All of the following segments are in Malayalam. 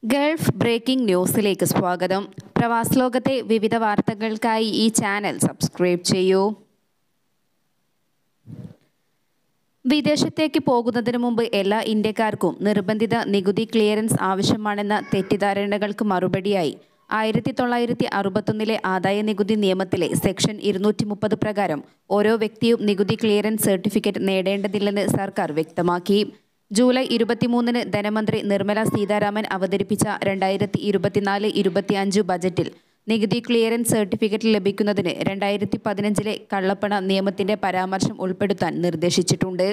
ഗൾഫ് ബ്രേക്കിംഗ് ന്യൂസിലേക്ക് സ്വാഗതം പ്രവാസ ലോകത്തെ വിവിധ വാർത്തകൾക്കായി ഈ ചാനൽ സബ്സ്ക്രൈബ് ചെയ്യൂ വിദേശത്തേക്ക് പോകുന്നതിന് മുമ്പ് എല്ലാ ഇന്ത്യക്കാർക്കും നിർബന്ധിത നികുതി ക്ലിയറൻസ് ആവശ്യമാണെന്ന തെറ്റിദ്ധാരണകൾക്ക് മറുപടിയായി ആയിരത്തി തൊള്ളായിരത്തി അറുപത്തൊന്നിലെ ആദായ നികുതി നിയമത്തിലെ സെക്ഷൻ ഇരുന്നൂറ്റി മുപ്പത് പ്രകാരം ഓരോ വ്യക്തിയും നികുതി ക്ലിയറൻസ് സർട്ടിഫിക്കറ്റ് നേടേണ്ടതില്ലെന്ന് സർക്കാർ വ്യക്തമാക്കി ജൂലൈ ഇരുപത്തിമൂന്നിന് ധനമന്ത്രി നിർമ്മല സീതാരാമൻ അവതരിപ്പിച്ച രണ്ടായിരത്തി ഇരുപത്തിനാല് ഇരുപത്തിയഞ്ച് ബജറ്റിൽ നികുതി ക്ലിയറൻസ് സർട്ടിഫിക്കറ്റ് ലഭിക്കുന്നതിന് രണ്ടായിരത്തി പതിനഞ്ചിലെ കള്ളപ്പണ നിയമത്തിന്റെ പരാമർശം ഉൾപ്പെടുത്താൻ നിർദ്ദേശിച്ചിട്ടുണ്ട്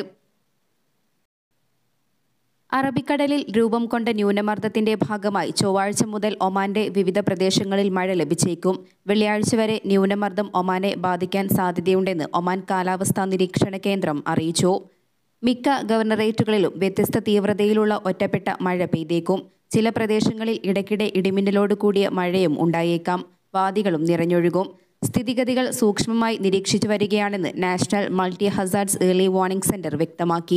അറബിക്കടലിൽ രൂപം കൊണ്ട ന്യൂനമർദ്ദത്തിന്റെ ഭാഗമായി ചൊവ്വാഴ്ച മുതൽ ഒമാന്റെ വിവിധ പ്രദേശങ്ങളിൽ മഴ ലഭിച്ചേക്കും വെള്ളിയാഴ്ച വരെ ന്യൂനമർദ്ദം ഒമാനെ ബാധിക്കാൻ സാധ്യതയുണ്ടെന്ന് ഒമാൻ കാലാവസ്ഥാ നിരീക്ഷണ കേന്ദ്രം അറിയിച്ചു മിക്ക ഗവർണറേറ്റുകളിലും വ്യത്യസ്ത തീവ്രതയിലുള്ള ഒറ്റപ്പെട്ട മഴ പെയ്തേക്കും ചില പ്രദേശങ്ങളിൽ ഇടയ്ക്കിടെ ഇടിമിന്നലോട് കൂടിയ മഴയും ഉണ്ടായേക്കാം വാദികളും നിറഞ്ഞൊഴുകും സ്ഥിതിഗതികൾ സൂക്ഷ്മമായി നിരീക്ഷിച്ചു വരികയാണെന്ന് National Multi Hazards Early Warning Centre വ്യക്തമാക്കി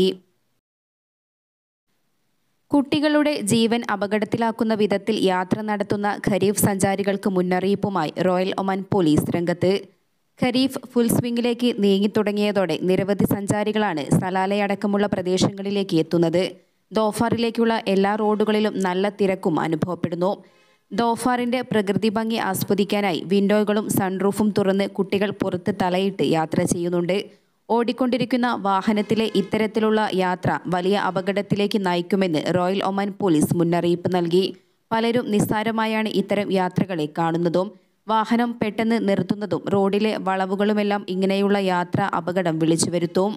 കുട്ടികളുടെ ജീവൻ അപകടത്തിലാക്കുന്ന വിധത്തിൽ യാത്ര നടത്തുന്ന ഖരീഫ് സഞ്ചാരികൾക്ക് മുന്നറിയിപ്പുമായി റോയൽ ഒമാൻ പോലീസ് രംഗത്ത് ഖരീഫ് ഫുൾ സ്വിംഗിലേക്ക് നീങ്ങിത്തുടങ്ങിയതോടെ നിരവധി സഞ്ചാരികളാണ് സലാലയടക്കമുള്ള പ്രദേശങ്ങളിലേക്ക് എത്തുന്നത് ദോഫാറിലേക്കുള്ള എല്ലാ റോഡുകളിലും നല്ല തിരക്കും അനുഭവപ്പെടുന്നു ദോഫാറിന്റെ പ്രകൃതി ഭംഗി ആസ്വദിക്കാനായി വിൻഡോകളും സൺറൂഫും തുറന്ന് കുട്ടികൾ പുറത്ത് തലയിട്ട് യാത്ര ചെയ്യുന്നുണ്ട് ഓടിക്കൊണ്ടിരിക്കുന്ന വാഹനത്തിലെ ഇത്തരത്തിലുള്ള യാത്ര വലിയ അപകടത്തിലേക്ക് നയിക്കുമെന്ന് റോയൽ ഒമാൻ പോലീസ് മുന്നറിയിപ്പ് നൽകി പലരും നിസ്സാരമായാണ് ഇത്തരം യാത്രകളെ കാണുന്നതും വാഹനം പെട്ടെന്ന് നിർത്തുന്നതും റോഡിലെ വളവുകളുമെല്ലാം ഇങ്ങനെയുള്ള യാത്ര അപകടം വിളിച്ചു വരുത്തും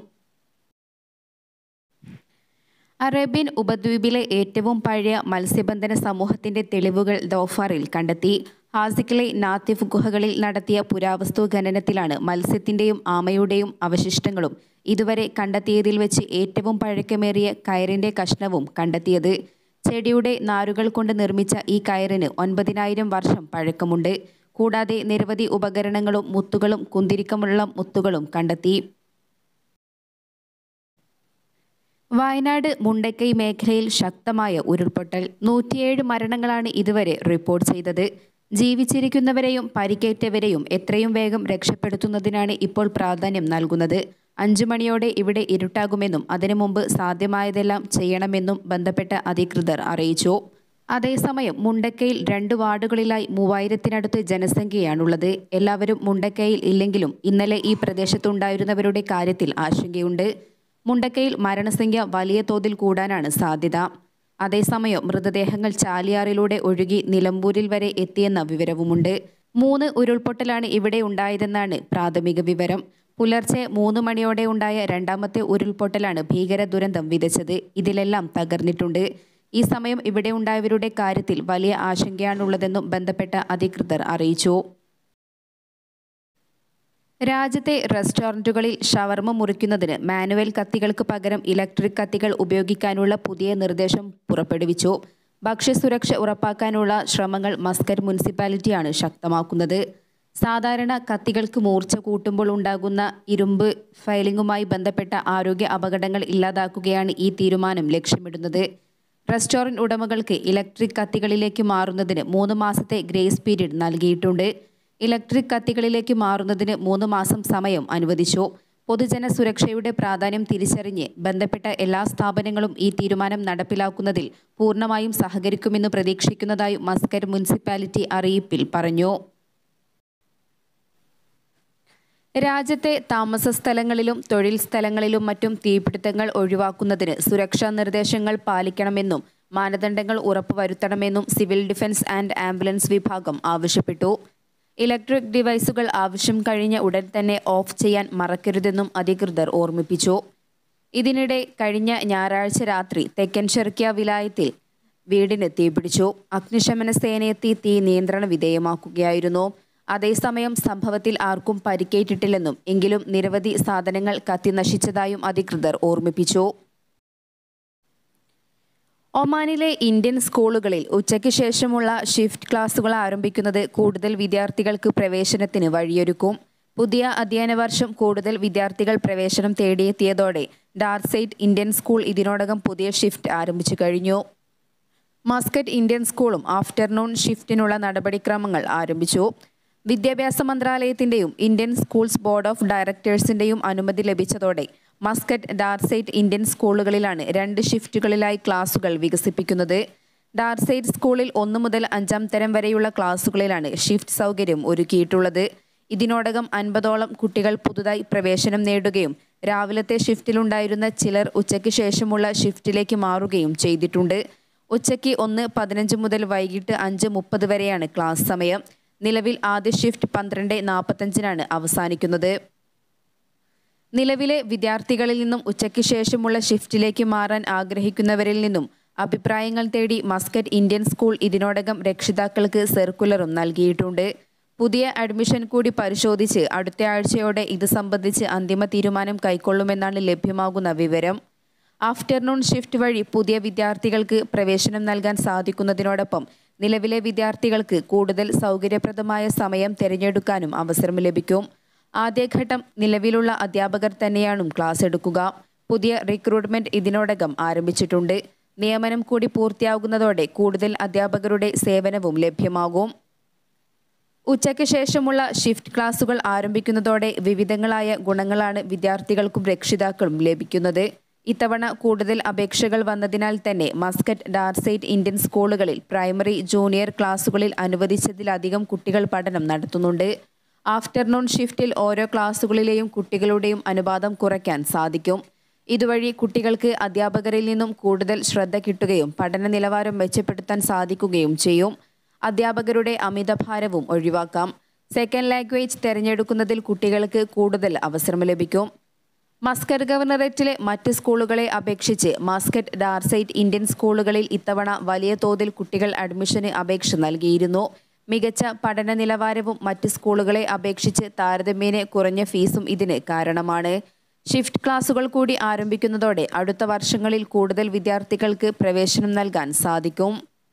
അറേബ്യൻ ഉപദ്വീപിലെ ഏറ്റവും പഴയ മത്സ്യബന്ധന സമൂഹത്തിന്റെ തെളിവുകൾ ദോഫാറിൽ കണ്ടെത്തി ഹാസിക്കിലെ നാത്തിഫ് ഗുഹകളിൽ നടത്തിയ പുരാവസ്തു ഖനനത്തിലാണ് മത്സ്യത്തിന്റെയും ആമയുടെയും അവശിഷ്ടങ്ങളും ഇതുവരെ കണ്ടെത്തിയതിൽ വെച്ച് ഏറ്റവും പഴക്കമേറിയ കയറിന്റെ കഷ്ണവും കണ്ടെത്തിയത് ചെടിയുടെ നാരുകൾ കൊണ്ട് നിർമ്മിച്ച ഈ കയറിന് ഒൻപതിനായിരം വർഷം പഴക്കമുണ്ട് കൂടാതെ നിരവധി ഉപകരണങ്ങളും മുത്തുകളും കുന്തിരിക്കമുള്ള മുത്തുകളും കണ്ടെത്തി വയനാട് മുണ്ടക്കൈ മേഖലയിൽ ശക്തമായ ഉരുൾപൊട്ടൽ നൂറ്റിയേഴ് മരണങ്ങളാണ് ഇതുവരെ റിപ്പോർട്ട് ചെയ്തത് ജീവിച്ചിരിക്കുന്നവരെയും പരിക്കേറ്റവരെയും എത്രയും വേഗം രക്ഷപ്പെടുത്തുന്നതിനാണ് ഇപ്പോൾ പ്രാധാന്യം നൽകുന്നത് അഞ്ചു മണിയോടെ ഇവിടെ ഇരുട്ടാകുമെന്നും അതിനു മുമ്പ് സാധ്യമായതെല്ലാം ചെയ്യണമെന്നും ബന്ധപ്പെട്ട അധികൃതർ അറിയിച്ചു അതേസമയം മുണ്ടക്കയിൽ രണ്ട് വാർഡുകളിലായി മൂവായിരത്തിനടുത്ത് ജനസംഖ്യയാണുള്ളത് എല്ലാവരും മുണ്ടക്കയിൽ ഇല്ലെങ്കിലും ഇന്നലെ ഈ പ്രദേശത്തുണ്ടായിരുന്നവരുടെ കാര്യത്തിൽ ആശങ്കയുണ്ട് മുണ്ടക്കയിൽ മരണസംഖ്യ വലിയ തോതിൽ കൂടാനാണ് സാധ്യത അതേസമയം മൃതദേഹങ്ങൾ ചാലിയാറിലൂടെ ഒഴുകി നിലമ്പൂരിൽ വരെ എത്തിയെന്ന വിവരവുമുണ്ട് മൂന്ന് ഉരുൾപൊട്ടലാണ് ഇവിടെ ഉണ്ടായതെന്നാണ് പ്രാഥമിക വിവരം പുലർച്ചെ മൂന്ന് മണിയോടെ ഉണ്ടായ രണ്ടാമത്തെ ഉരുൾപൊട്ടലാണ് ഭീകര ദുരന്തം വിതച്ചത് ഇതിലെല്ലാം തകർന്നിട്ടുണ്ട് ഈ സമയം ഇവിടെ ഉണ്ടായവരുടെ കാര്യത്തിൽ വലിയ ആശങ്കയാണുള്ളതെന്നും ബന്ധപ്പെട്ട അധികൃതർ അറിയിച്ചു രാജ്യത്തെ റെസ്റ്റോറൻറ്റുകളിൽ ഷവർമ മുറിക്കുന്നതിന് മാനുവൽ കത്തികൾക്ക് പകരം ഇലക്ട്രിക് കത്തികൾ ഉപയോഗിക്കാനുള്ള പുതിയ നിർദ്ദേശം പുറപ്പെടുവിച്ചു ഭക്ഷ്യസുരക്ഷ ഉറപ്പാക്കാനുള്ള ശ്രമങ്ങൾ മസ്കർ മുനിസിപ്പാലിറ്റിയാണ് ശക്തമാക്കുന്നത് സാധാരണ കത്തികൾക്ക് മൂർച്ച കൂട്ടുമ്പോൾ ഉണ്ടാകുന്ന ഇരുമ്പ് ഫയലിംഗുമായി ബന്ധപ്പെട്ട ആരോഗ്യ അപകടങ്ങൾ ഇല്ലാതാക്കുകയാണ് ഈ തീരുമാനം ലക്ഷ്യമിടുന്നത് റെസ്റ്റോറൻറ്റ് ഉടമകൾക്ക് ഇലക്ട്രിക് കത്തികളിലേക്ക് മാറുന്നതിന് മൂന്ന് മാസത്തെ ഗ്രേസ് പീരീഡ് നൽകിയിട്ടുണ്ട് ഇലക്ട്രിക് കത്തികളിലേക്ക് മാറുന്നതിന് മൂന്ന് മാസം സമയം അനുവദിച്ചു പൊതുജന സുരക്ഷയുടെ പ്രാധാന്യം തിരിച്ചറിഞ്ഞ് ബന്ധപ്പെട്ട എല്ലാ സ്ഥാപനങ്ങളും ഈ തീരുമാനം നടപ്പിലാക്കുന്നതിൽ പൂർണ്ണമായും സഹകരിക്കുമെന്ന് പ്രതീക്ഷിക്കുന്നതായി മസ്കർ മുനിസിപ്പാലിറ്റി അറിയിപ്പിൽ പറഞ്ഞു രാജ്യത്തെ താമസ സ്ഥലങ്ങളിലും തൊഴിൽ സ്ഥലങ്ങളിലും മറ്റും തീപിടുത്തങ്ങൾ ഒഴിവാക്കുന്നതിന് സുരക്ഷാ നിർദ്ദേശങ്ങൾ പാലിക്കണമെന്നും മാനദണ്ഡങ്ങൾ ഉറപ്പുവരുത്തണമെന്നും സിവിൽ ഡിഫൻസ് ആൻഡ് ആംബുലൻസ് വിഭാഗം ആവശ്യപ്പെട്ടു ഇലക്ട്രിക് ഡിവൈസുകൾ ആവശ്യം കഴിഞ്ഞ ഉടൻ തന്നെ ഓഫ് ചെയ്യാൻ മറക്കരുതെന്നും അധികൃതർ ഓർമ്മിപ്പിച്ചു ഇതിനിടെ കഴിഞ്ഞ ഞായറാഴ്ച രാത്രി തെക്കൻ ഷെർക്കിയ വിലായത്തിൽ വീടിന് തീപിടിച്ചു അഗ്നിശമന സേനയെത്തി തീ നിയന്ത്രണ വിധേയമാക്കുകയായിരുന്നു അതേസമയം സംഭവത്തിൽ ആർക്കും പരിക്കേറ്റിട്ടില്ലെന്നും എങ്കിലും നിരവധി സാധനങ്ങൾ കത്തിനശിച്ചതായും അധികൃതർ ഓർമ്മിപ്പിച്ചു ഒമാനിലെ ഇന്ത്യൻ സ്കൂളുകളിൽ ഉച്ചയ്ക്ക് ശേഷമുള്ള ഷിഫ്റ്റ് ക്ലാസുകൾ ആരംഭിക്കുന്നത് കൂടുതൽ വിദ്യാർത്ഥികൾക്ക് പ്രവേശനത്തിന് വഴിയൊരുക്കും പുതിയ അധ്യയന വർഷം കൂടുതൽ വിദ്യാർത്ഥികൾ പ്രവേശനം തേടിയെത്തിയതോടെ ഡാർസൈറ്റ് ഇന്ത്യൻ സ്കൂൾ ഇതിനോടകം പുതിയ ഷിഫ്റ്റ് ആരംഭിച്ചു കഴിഞ്ഞു മസ്കറ്റ് ഇന്ത്യൻ സ്കൂളും ആഫ്റ്റർനൂൺ ഷിഫ്റ്റിനുള്ള നടപടിക്രമങ്ങൾ ആരംഭിച്ചു വിദ്യാഭ്യാസ മന്ത്രാലയത്തിന്റെയും ഇന്ത്യൻ സ്കൂൾസ് ബോർഡ് ഓഫ് ഡയറക്ടേഴ്സിന്റെയും അനുമതി ലഭിച്ചതോടെ മസ്കറ്റ് ഡാർസൈറ്റ് ഇന്ത്യൻ സ്കൂളുകളിലാണ് രണ്ട് ഷിഫ്റ്റുകളിലായി ക്ലാസുകൾ വികസിപ്പിക്കുന്നത് ഡാർസൈറ്റ് സ്കൂളിൽ ഒന്ന് മുതൽ അഞ്ചാം തരം വരെയുള്ള ക്ലാസുകളിലാണ് ഷിഫ്റ്റ് സൗകര്യം ഒരുക്കിയിട്ടുള്ളത് ഇതിനോടകം അൻപതോളം കുട്ടികൾ പുതുതായി പ്രവേശനം നേടുകയും രാവിലത്തെ ഷിഫ്റ്റിലുണ്ടായിരുന്ന ചിലർ ഉച്ചയ്ക്ക് ശേഷമുള്ള ഷിഫ്റ്റിലേക്ക് മാറുകയും ചെയ്തിട്ടുണ്ട് ഉച്ചയ്ക്ക് ഒന്ന് പതിനഞ്ച് മുതൽ വൈകിട്ട് അഞ്ച് മുപ്പത് വരെയാണ് ക്ലാസ് സമയം നിലവിൽ ആദ്യ ഷിഫ്റ്റ് പന്ത്രണ്ട് നാൽപ്പത്തഞ്ചിനാണ് അവസാനിക്കുന്നത് നിലവിലെ വിദ്യാർത്ഥികളിൽ നിന്നും ഉച്ചയ്ക്ക് ശേഷമുള്ള ഷിഫ്റ്റിലേക്ക് മാറാൻ ആഗ്രഹിക്കുന്നവരിൽ നിന്നും അഭിപ്രായങ്ങൾ തേടി മസ്കറ്റ് ഇന്ത്യൻ സ്കൂൾ ഇതിനോടകം രക്ഷിതാക്കൾക്ക് സർക്കുലറും നൽകിയിട്ടുണ്ട് പുതിയ അഡ്മിഷൻ കൂടി പരിശോധിച്ച് അടുത്ത ആഴ്ചയോടെ ഇത് സംബന്ധിച്ച് അന്തിമ തീരുമാനം കൈക്കൊള്ളുമെന്നാണ് ലഭ്യമാകുന്ന വിവരം ആഫ്റ്റർനൂൺ ഷിഫ്റ്റ് വഴി പുതിയ വിദ്യാർത്ഥികൾക്ക് പ്രവേശനം നൽകാൻ സാധിക്കുന്നതിനോടൊപ്പം നിലവിലെ വിദ്യാർത്ഥികൾക്ക് കൂടുതൽ സൗകര്യപ്രദമായ സമയം തിരഞ്ഞെടുക്കാനും അവസരം ലഭിക്കും ആദ്യഘട്ടം നിലവിലുള്ള അധ്യാപകർ തന്നെയാണ് ക്ലാസ് എടുക്കുക പുതിയ റിക്രൂട്ട്മെന്റ് ഇതിനോടകം ആരംഭിച്ചിട്ടുണ്ട് നിയമനം കൂടി പൂർത്തിയാകുന്നതോടെ കൂടുതൽ അധ്യാപകരുടെ സേവനവും ലഭ്യമാകും ഉച്ചയ്ക്ക് ശേഷമുള്ള ഷിഫ്റ്റ് ക്ലാസുകൾ ആരംഭിക്കുന്നതോടെ വിവിധങ്ങളായ ഗുണങ്ങളാണ് വിദ്യാർത്ഥികൾക്കും രക്ഷിതാക്കളും ലഭിക്കുന്നത് ഇത്തവണ കൂടുതൽ അപേക്ഷകൾ വന്നതിനാൽ തന്നെ മസ്കറ്റ് ഡാർസൈറ്റ് ഇന്ത്യൻ സ്കൂളുകളിൽ പ്രൈമറി ജൂനിയർ ക്ലാസുകളിൽ അനുവദിച്ചതിലധികം കുട്ടികൾ പഠനം നടത്തുന്നുണ്ട് ആഫ്റ്റർനൂൺ ഷിഫ്റ്റിൽ ഓരോ ക്ലാസുകളിലെയും കുട്ടികളുടെയും അനുപാതം കുറയ്ക്കാൻ സാധിക്കും ഇതുവഴി കുട്ടികൾക്ക് അധ്യാപകരിൽ നിന്നും കൂടുതൽ ശ്രദ്ധ കിട്ടുകയും പഠന നിലവാരം മെച്ചപ്പെടുത്താൻ സാധിക്കുകയും ചെയ്യും അധ്യാപകരുടെ അമിതഭാരവും ഒഴിവാക്കാം സെക്കൻഡ് ലാംഗ്വേജ് തിരഞ്ഞെടുക്കുന്നതിൽ കുട്ടികൾക്ക് കൂടുതൽ അവസരം ലഭിക്കും മസ്കറ്റ് ഗവർണറേറ്റിലെ മറ്റ് സ്കൂളുകളെ അപേക്ഷിച്ച് മസ്കറ്റ് ഡാർസൈറ്റ് ഇന്ത്യൻ സ്കൂളുകളിൽ ഇത്തവണ വലിയ തോതിൽ കുട്ടികൾ അഡ്മിഷന് അപേക്ഷ നൽകിയിരുന്നു മികച്ച പഠന നിലവാരവും മറ്റ് സ്കൂളുകളെ അപേക്ഷിച്ച് താരതമ്യേന കുറഞ്ഞ ഫീസും ഇതിന് കാരണമാണ് ഷിഫ്റ്റ് ക്ലാസുകൾ കൂടി ആരംഭിക്കുന്നതോടെ അടുത്ത വർഷങ്ങളിൽ കൂടുതൽ വിദ്യാർത്ഥികൾക്ക് പ്രവേശനം നൽകാൻ സാധിക്കും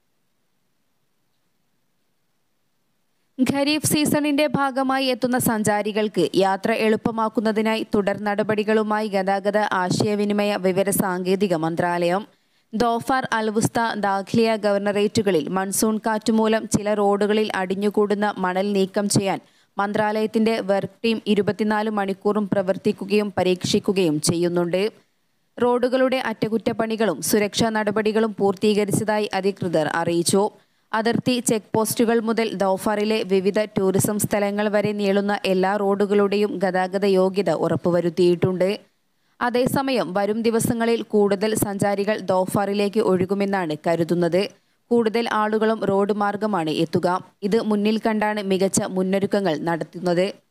ഖരീഫ് സീസണിന്റെ ഭാഗമായി എത്തുന്ന സഞ്ചാരികൾക്ക് യാത്ര എളുപ്പമാക്കുന്നതിനായി തുടർ നടപടികളുമായി ഗതാഗത ആശയവിനിമയ വിവര സാങ്കേതിക മന്ത്രാലയം ദോഫാർ അൽവുസ്ത ദാഖ്ലിയ ഗവർണറേറ്റുകളിൽ മൺസൂൺ കാറ്റുമൂലം ചില റോഡുകളിൽ അടിഞ്ഞുകൂടുന്ന മണൽ നീക്കം ചെയ്യാൻ മന്ത്രാലയത്തിന്റെ വർക്ക് ടീം ഇരുപത്തിനാല് മണിക്കൂറും പ്രവർത്തിക്കുകയും പരീക്ഷിക്കുകയും ചെയ്യുന്നുണ്ട് റോഡുകളുടെ അറ്റകുറ്റപ്പണികളും സുരക്ഷാ നടപടികളും പൂർത്തീകരിച്ചതായി അധികൃതർ അറിയിച്ചു അതിർത്തി ചെക്ക് പോസ്റ്റുകൾ മുതൽ ദൗഫാറിലെ വിവിധ ടൂറിസം സ്ഥലങ്ങൾ വരെ നീളുന്ന എല്ലാ റോഡുകളുടെയും ഗതാഗത യോഗ്യത ഉറപ്പുവരുത്തിയിട്ടുണ്ട് അതേസമയം വരും ദിവസങ്ങളിൽ കൂടുതൽ സഞ്ചാരികൾ ദൗഫാറിലേക്ക് ഒഴുകുമെന്നാണ് കരുതുന്നത് കൂടുതൽ ആളുകളും റോഡ് മാർഗമാണ് എത്തുക ഇത് മുന്നിൽ കണ്ടാണ് മികച്ച മുന്നൊരുക്കങ്ങൾ നടത്തുന്നത്